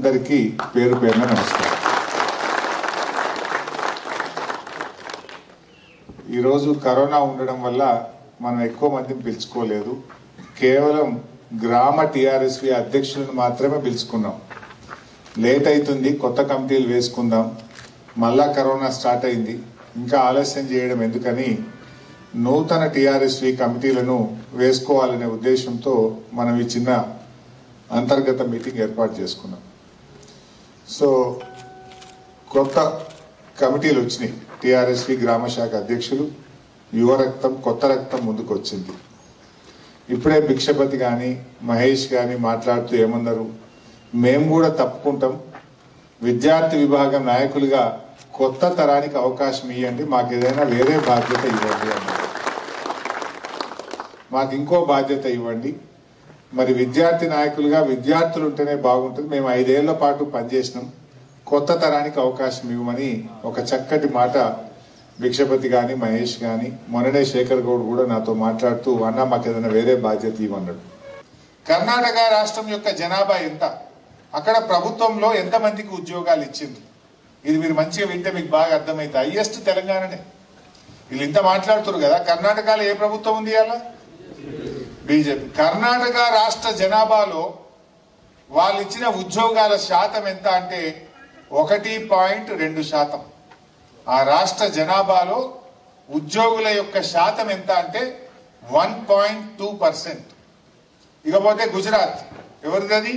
అందరికీ పేరు పేరున నమస్కారం ఈరోజు కరోనా ఉండడం వల్ల మనం ఎక్కువ మందిని పిలుచుకోలేదు కేవలం గ్రామ టిఆర్ఎస్వి అధ్యక్షులను మాత్రమే పిలుచుకున్నాం లేట్ అవుతుంది కొత్త కమిటీలు వేసుకుందాం మళ్ళా కరోనా స్టార్ట్ అయింది ఇంకా ఆలస్యం చేయడం ఎందుకని నూతన టిఆర్ఎస్వి కమిటీలను వేసుకోవాలనే ఉద్దేశంతో మనం ఈ చిన్న అంతర్గత మీటింగ్ ఏర్పాటు చేసుకున్నాం సో కొత్త కమిటీలు వచ్చినాయి టిఆర్ఎస్వి గ్రామ శాఖ అధ్యక్షులు యువ రక్తం కొత్త రక్తం ముందుకు వచ్చింది ఇప్పుడే భిక్షపతి కానీ మహేష్ కానీ మాట్లాడుతూ ఏమన్నారు మేము కూడా తప్పుకుంటాం విద్యార్థి విభాగం నాయకులుగా కొత్త తరానికి అవకాశం ఇవ్వండి మాకు ఏదైనా వేరే బాధ్యత ఇవ్వండి అన్నారు మాకు ఇంకో బాధ్యత ఇవ్వండి మరి విద్యార్థి నాయకులుగా విద్యార్థులు ఉంటేనే బాగుంటుంది మేము ఐదేళ్ల పాటు పనిచేసినాం కొత్త తరానికి అవకాశం ఇవ్వమని ఒక చక్కటి మాట భిక్షపతి గాని మహేష్ గాని మొన్ననే శేఖర్ గౌడ్ కూడా నాతో మాట్లాడుతూ అన్న మాకు ఏదైనా వేరే బాధ్యత ఇవ్వన్నాడు కర్ణాటక రాష్ట్రం యొక్క జనాభా ఎంత అక్కడ ప్రభుత్వంలో ఎంతమందికి ఉద్యోగాలు ఇచ్చింది ఇది మీరు మంచిగా వింటే మీకు బాగా అర్థమైంది హైయెస్ట్ తెలంగాణనే వీళ్ళు ఇంత మాట్లాడుతున్నారు కదా కర్ణాటకలో ఏ ప్రభుత్వం ఉంది అలా బీజేపీ కర్ణాటక రాష్ట్ర జనాభాలో వాళ్ళు ఇచ్చిన ఉద్యోగాల శాతం ఎంత అంటే ఒకటి పాయింట్ రెండు శాతం ఆ రాష్ట్ర జనాభాలో ఉద్యోగుల యొక్క శాతం ఎంత అంటే వన్ పాయింట్ టూ పర్సెంట్ ఇకపోతే గుజరాత్ ఎవరిది అది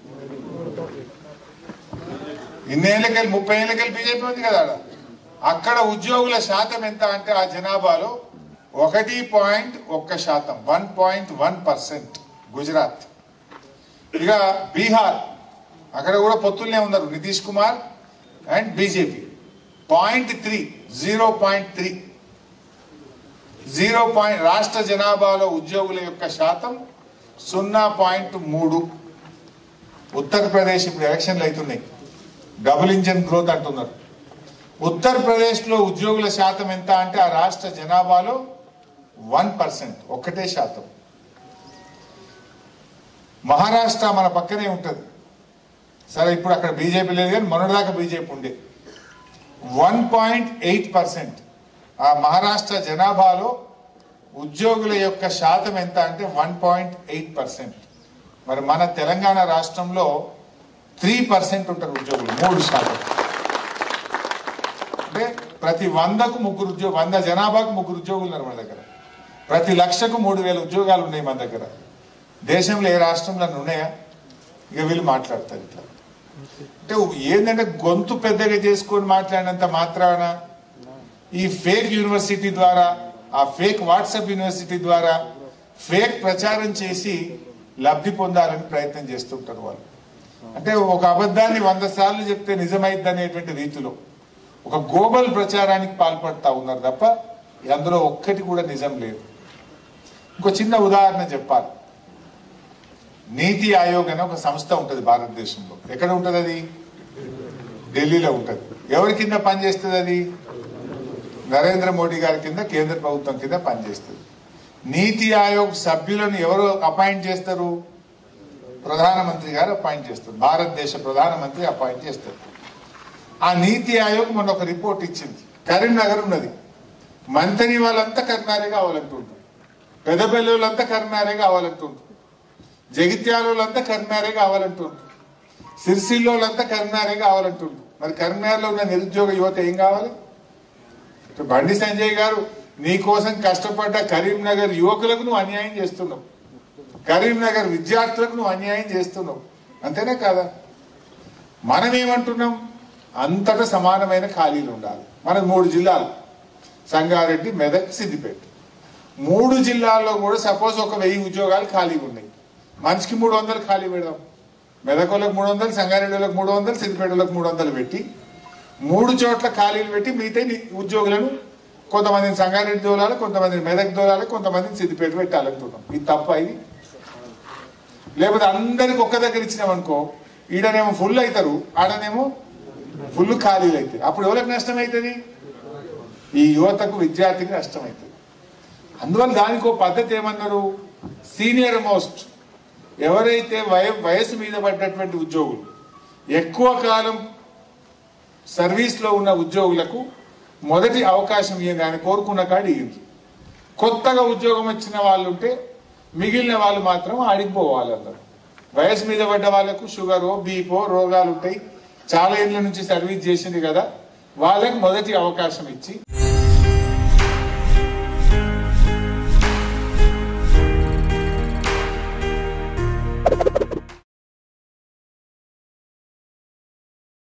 ఇన్నేళ్ళకెళ్ళి ముప్పై ఏళ్ళకెళ్ళి బీజేపీ ఉంది కదా ఆడ. అక్కడ ఉద్యోగుల శాతం ఎంత అంటే ఆ జనాభాలో ఒకటి పాయింట్ ఒక్క శాతం one point one percent Gujarat ఇక బీహార్ అక్కడ కూడా పొత్తుల్నే ఉన్నారు Nitish Kumar and BJP point three zero point three zero point రాష్ట్ర జనాభాలో ఉద్యోగుల యొక్క శాతం సున్నా పాయింట్ మూడు ఉత్తరప్రదేశ్ ఇప్పుడు ఎలక్షన్లు అవుతున్నాయి డబుల్ ఇంజన్ గ్రోత్ అంటున్నారు ఉత్తరప్రదేశ్ లో ఉద్యోగుల శాతం ఎంత అంటే ఆ రాష్ట్ర జనాభాలో వన్ పర్సెంట్ ఒక్కటే శాతం మహారాష్ట్ర మన పక్కనే ఉంటది సరే ఇప్పుడు అక్కడ బీజేపీ లేదు కానీ మొన్నటిదాకా బీజేపీ ఉండే వన్ పాయింట్ ఎయిట్ పర్సెంట్ ఆ మహారాష్ట్ర జనాభాలో ఉద్యోగుల యొక్క శాతం ఎంత అంటే వన్ పాయింట్ ఎయిట్ పర్సెంట్ మరి మన తెలంగాణ రాష్ట్రంలో త్రీ పర్సెంట్ ఉంటారు ఉద్యోగులు మూడు శాతం అంటే ప్రతి వందకు ముగ్గురు ఉద్యోగ వంద జనాభాకు ముగ్గురు ఉద్యోగులు ఉన్నారు మన దగ్గర ప్రతి లక్షకు మూడు వేల ఉద్యోగాలు ఉన్నాయి మన దగ్గర దేశంలో ఏ రాష్ట్రంలో ఉన్నాయా ఇక వీళ్ళు మాట్లాడతారు ఇట్లా అంటే ఏంటంటే గొంతు పెద్దగా చేసుకొని మాట్లాడినంత మాత్రాన ఈ ఫేక్ యూనివర్సిటీ ద్వారా ఆ ఫేక్ వాట్సాప్ యూనివర్సిటీ ద్వారా ఫేక్ ప్రచారం చేసి లబ్ధి పొందాలని ప్రయత్నం చేస్తుంటారు వాళ్ళు అంటే ఒక అబద్ధాన్ని వంద సార్లు చెప్తే నిజమైద్ది అనేటువంటి రీతిలో ఒక గోబల్ ప్రచారానికి పాల్పడతా ఉన్నారు తప్ప అందులో ఒక్కటి కూడా నిజం లేదు ఇంకో చిన్న ఉదాహరణ చెప్పాలి నీతి ఆయోగ్ అనే ఒక సంస్థ ఉంటుంది భారతదేశంలో ఎక్కడ ఉంటుంది అది ఢిల్లీలో ఉంటుంది ఎవరి కింద పనిచేస్తుంది అది నరేంద్ర మోడీ గారి కింద కేంద్ర ప్రభుత్వం కింద పనిచేస్తుంది నీతి ఆయోగ్ సభ్యులను ఎవరు అపాయింట్ చేస్తారు ప్రధానమంత్రి గారు అపాయింట్ చేస్తారు భారతదేశ ప్రధానమంత్రి అపాయింట్ చేస్తారు ఆ నీతి ఆయోగ్ మొన్న ఒక రిపోర్ట్ ఇచ్చింది కరీంనగర్ ఉన్నది మంత్రి వాళ్ళంతా కరీంనగరే కావాలంటుంటారు పెద్దపల్లి వాళ్ళంతా కరీంనగరే కావాలంటుంటారు జగిత్యాల వాళ్ళంతా కరీంనగరే కావాలంటుంటారు సిరిసిల్ల వాళ్ళంతా కరీంనగరే కావాలంటుంటారు మరి కరీంనగర్లో ఉన్న నిరుద్యోగ యువత ఏం కావాలి ఇప్పుడు బండి సంజయ్ గారు నీ కోసం కష్టపడ్డ కరీంనగర్ యువకులకు నువ్వు అన్యాయం చేస్తున్నావు కరీంనగర్ విద్యార్థులకు నువ్వు అన్యాయం చేస్తున్నావు అంతేనా కాదా మనం ఏమంటున్నాం అంతటా సమానమైన ఖాళీలు ఉండాలి మనకు మూడు జిల్లాలు సంగారెడ్డి మెదక్ సిద్దిపేట మూడు జిల్లాల్లో కూడా సపోజ్ ఒక వెయ్యి ఉద్యోగాలు ఖాళీగా ఉన్నాయి మనిషికి మూడు వందలు ఖాళీ పెడదాం మెదక్ వాళ్ళకి మూడు వందలు సంగారెడ్డి వాళ్ళకి మూడు వందలు సిద్దిపేట వాళ్ళకి మూడు వందలు పెట్టి మూడు చోట్ల ఖాళీలు పెట్టి మిగతా ఉద్యోగులను కొంతమందిని సంగారెడ్డి దోలాలి కొంతమందిని మెదక్ దోలాలి కొంతమందిని సిద్దిపేట పెట్టాలంటున్నాం ఇది తప్ప ఇది లేకపోతే అందరికి ఒక్క దగ్గర ఇచ్చినామనుకో ఈడనేమో ఫుల్ అవుతారు ఆడనేమో ఫుల్ ఖాళీలు అవుతాయి అప్పుడు ఎవరికి నష్టం అవుతుంది ఈ యువతకు విద్యార్థికి నష్టం అవుతుంది అందువల్ల దానికి ఒక పద్ధతి ఏమన్నారు సీనియర్ మోస్ట్ ఎవరైతే వయ వయసు మీద పడ్డటువంటి ఉద్యోగులు ఎక్కువ కాలం సర్వీస్లో ఉన్న ఉద్యోగులకు మొదటి అవకాశం ఇవ్వండి ఆయన కోరుకున్న కాడి ఇవ్వండి కొత్తగా ఉద్యోగం వచ్చిన వాళ్ళు ఉంటే మిగిలిన వాళ్ళు మాత్రం ఆడిపోవాలి అందరు వయసు మీద పడ్డ వాళ్ళకు షుగరో బీపో రోగాలు ఉంటాయి చాలా ఏళ్ళ నుంచి సర్వీస్ చేసింది కదా వాళ్ళకి మొదటి అవకాశం ఇచ్చి